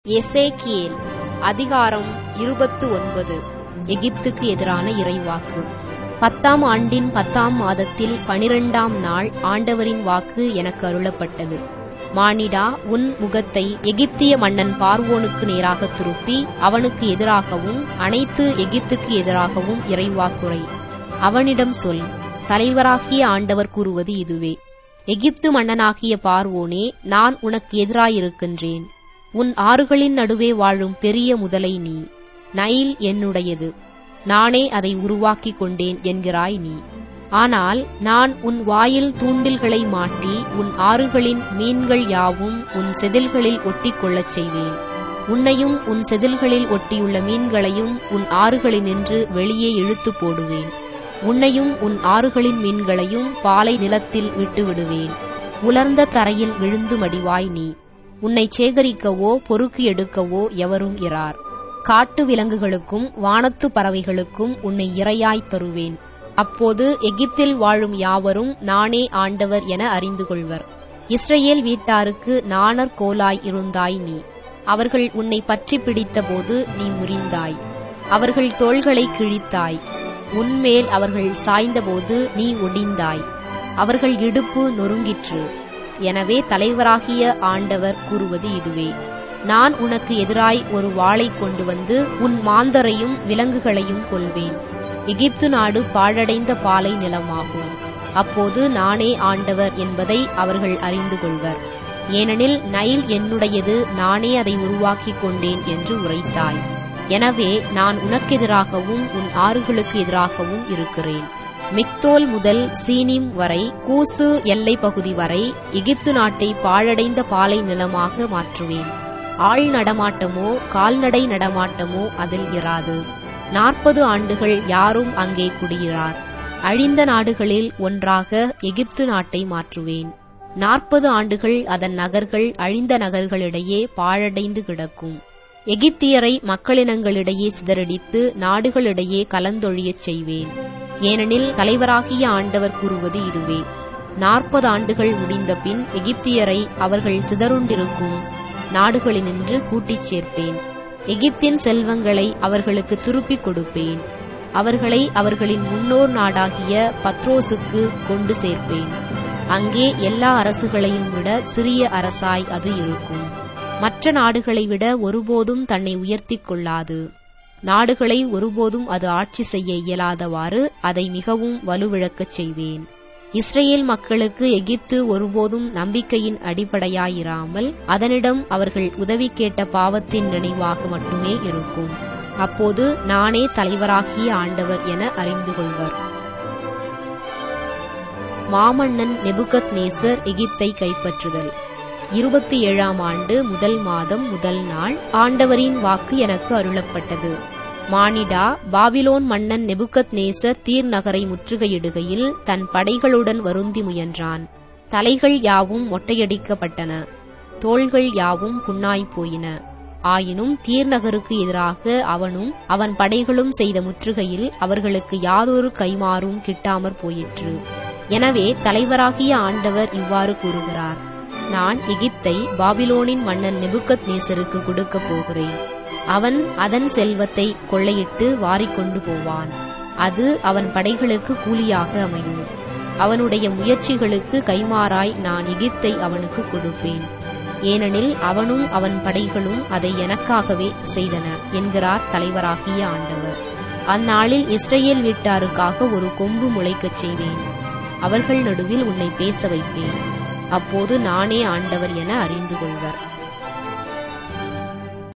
எசேக்கியேல் அதிகாரம் இருபத்து ஒன்பது எகிப்துக்கு எதிரான இறைவாக்கு பத்தாம் ஆண்டின் பத்தாம் மாதத்தில் பனிரெண்டாம் நாள் ஆண்டவரின் வாக்கு எனக்கு அருளப்பட்டது மானிடா உன் முகத்தை எகிப்திய மன்னன் பார்வோனுக்கு நேராக திருப்பி அவனுக்கு எதிராகவும் அனைத்து எகிப்துக்கு எதிராகவும் இறைவாக்குரை அவனிடம் சொல் தலைவராகிய ஆண்டவர் கூறுவது இதுவே எகிப்து மன்னனாகிய பார்வோனே நான் உனக்கு எதிராயிருக்கின்றேன் உன் ஆறுகளின் நடுவே வாழும் பெரிய முதலை நீ நைல் என்னுடையது நானே அதை உருவாக்கிக் கொண்டேன் என்கிறாய் நீ ஆனால் நான் உன் வாயில் தூண்டில்களை மாட்டி உன் ஆறுகளின் மீன்கள் யாவும் உன் செதில்களில் ஒட்டிக்கொள்ளச் செய்வேன் உன்னையும் உன் செதில்களில் ஒட்டியுள்ள மீன்களையும் உன் ஆறுகளினின்று வெளியே இழுத்து போடுவேன் உன்னையும் உன் ஆறுகளின் மீன்களையும் பாலை நிலத்தில் விட்டுவிடுவேன் உலர்ந்த தரையில் விழுந்து மடிவாய் நீ உன்னை சேகரிக்கவோ பொறுக்கு எடுக்கவோ எவரும் இரார் காட்டு விலங்குகளுக்கும் வானத்து பறவைகளுக்கும் உன்னை இரையாய் தருவேன் அப்போது எகிப்தில் வாழும் யாவரும் நானே ஆண்டவர் என அறிந்து கொள்வர் இஸ்ரேல் வீட்டாருக்கு நாணர் கோலாய் இருந்தாய் நீ அவர்கள் உன்னை பற்றி பிடித்தபோது நீ முறிந்தாய் அவர்கள் தோள்களை கிழித்தாய் உன்மேல் அவர்கள் சாய்ந்தபோது நீ ஒடிந்தாய் அவர்கள் இடுப்பு நொறுங்கிற்று எனவே தலைவராகிய ஆண்டவர் கூறுவது இதுவே நான் உனக்கு எதிராய் ஒரு வாளை கொண்டு வந்து உன் மாந்தரையும் விலங்குகளையும் கொல்வேன் எகிப்து நாடு பாழடைந்த பாலை நிலமாகும் அப்போது நானே ஆண்டவர் என்பதை அவர்கள் அறிந்து கொள்வர் ஏனெனில் நைல் என்னுடையது நானே அதை உருவாக்கிக் கொண்டேன் என்று உரைத்தாய் எனவே நான் உனக்கெதிராகவும் உன் ஆறுகளுக்கு எதிராகவும் இருக்கிறேன் மிக்தோல் முதல் சீனிம் வரை கூசு எல்லை பகுதி வரை எகிப்து நாட்டை பாழடைந்த பாலை நிலமாக மாற்றுவேன் ஆள் நடமாட்டமோ கால்நடை நடமாட்டமோ அதில் இராது நாற்பது ஆண்டுகள் யாரும் அங்கே குடியிறார் அழிந்த நாடுகளில் ஒன்றாக எகிப்து நாட்டை மாற்றுவேன் நாற்பது ஆண்டுகள் அதன் நகர்கள் அழிந்த நகர்களிடையே பாழடைந்து கிடக்கும் எகிப்தியரை மக்களினங்களிடையே சிதறடித்து நாடுகளிடையே கலந்தொழியச் செய்வேன் ஏனெனில் தலைவராகிய ஆண்டவர் கூறுவது இதுவே நாற்பது ஆண்டுகள் முடிந்த பின் எகிப்தியரை அவர்கள் சிதறுண்டிருக்கும் நாடுகளினின்று கூட்டிச் சேர்ப்பேன் எகிப்தின் செல்வங்களை அவர்களுக்கு திருப்பிக் கொடுப்பேன் அவர்களை அவர்களின் முன்னோர் நாடாகிய பத்ரோசுக்கு கொண்டு சேர்ப்பேன் அங்கே எல்லா அரசுகளையும் விட சிறிய அரசாய் அது இருக்கும் மற்ற நாடுகளை விட ஒருபோதும் தன்னை உயர்த்திக் கொள்ளாது நாடுகளை ஒருபோதும் அது ஆட்சி செய்ய இயலாதவாறு அதை மிகவும் வலுவிழக்கச் செய்வேன் இஸ்ரேல் மக்களுக்கு எகிப்து ஒருபோதும் நம்பிக்கையின் அடிப்படையாயிராமல் அதனிடம் அவர்கள் உதவி கேட்ட பாவத்தின் நினைவாக மட்டுமே இருக்கும் அப்போது நானே தலைவராகிய ஆண்டவர் என அறிந்து கொள்வர் மாமன்னன் நெபுகத் நேசர் எகிப்தை கைப்பற்றுதல் இருபத்தி ஏழாம் ஆண்டு முதல் மாதம் முதல் நாள் ஆண்டவரின் வாக்கு எனக்கு அருளப்பட்டது மானிடா பாபிலோன் மன்னன் நெபுகத் நேசர் தீர் நகரை முற்றுகையிடுகையில் தன் படைகளுடன் வருந்தி முயன்றான் தலைகள் யாவும் மொட்டையடிக்கப்பட்டன தோள்கள் யாவும் புண்ணாய்ப் போயின ஆயினும் தீர் நகருக்கு எதிராக அவனும் அவன் படைகளும் செய்த முற்றுகையில் அவர்களுக்கு யாதொரு கைமாறும் கிட்டாமற் போயிற்று எனவே தலைவராகிய ஆண்டவர் இவ்வாறு கூறுகிறார் நான் எகிப்தை பாபிலோனின் மன்னன் நெபுக்கத் நேசருக்கு கொடுக்கப் போகிறேன் அவன் அதன் செல்வத்தை கொள்ளையிட்டு வாரிக்கொண்டு போவான் அது அவன் படைகளுக்கு கூலியாக அமையும் அவனுடைய முயற்சிகளுக்கு கைமாறாய் நான் எகிப்தை அவனுக்கு கொடுப்பேன் ஏனெனில் அவனும் அவன் படைகளும் அதை எனக்காகவே செய்தன என்கிறார் தலைவராகிய ஆண்டவர் அந்நாளில் இஸ்ரேல் வீட்டாருக்காக ஒரு கொம்பு முளைக்கச் செய்வேன் அவர்கள் நடுவில் உன்னை பேச வைப்பேன் அப்போது நானே ஆண்டவர் என அறிந்து கொள்வர்